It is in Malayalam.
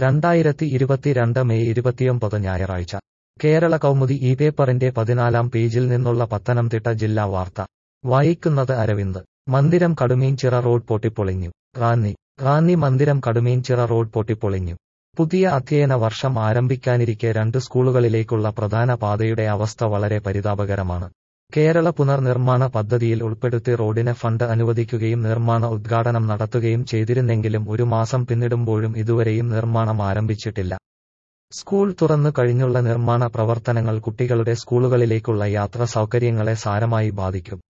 രണ്ടായിരത്തി ഇരുപത്തിരണ്ട് മെയ് ഇരുപത്തിയൊമ്പത് ഞായറാഴ്ച കേരള കൗമുദി ഈ പേപ്പറിന്റെ പതിനാലാം പേജിൽ നിന്നുള്ള പത്തനംതിട്ട ജില്ലാ വാർത്ത വായിക്കുന്നത് അരവിന്ദ് മന്ദിരം കടുമീൻചിറ റോഡ് പൊട്ടിപ്പൊളിഞ്ഞു റാന്നി റാന്നി മന്ദിരം കടുമീൻചിറ റോഡ് പൊട്ടിപ്പൊളിഞ്ഞു പുതിയ അധ്യയന വർഷം ആരംഭിക്കാനിരിക്കെ രണ്ട് സ്കൂളുകളിലേക്കുള്ള പ്രധാന പാതയുടെ അവസ്ഥ വളരെ പരിതാപകരമാണ് കേരള പുനർനിർമ്മാണ പദ്ധതിയിൽ ഉൾപ്പെടുത്തി റോഡിന് ഫണ്ട് അനുവദിക്കുകയും നിർമ്മാണ ഉദ്ഘാടനം നടത്തുകയും ചെയ്തിരുന്നെങ്കിലും ഒരു മാസം പിന്നിടുമ്പോഴും ഇതുവരെയും നിർമ്മാണം ആരംഭിച്ചിട്ടില്ല സ്കൂൾ തുറന്നു കഴിഞ്ഞുള്ള നിർമ്മാണ പ്രവർത്തനങ്ങൾ കുട്ടികളുടെ സ്കൂളുകളിലേക്കുള്ള യാത്രാ സൗകര്യങ്ങളെ സാരമായി ബാധിക്കും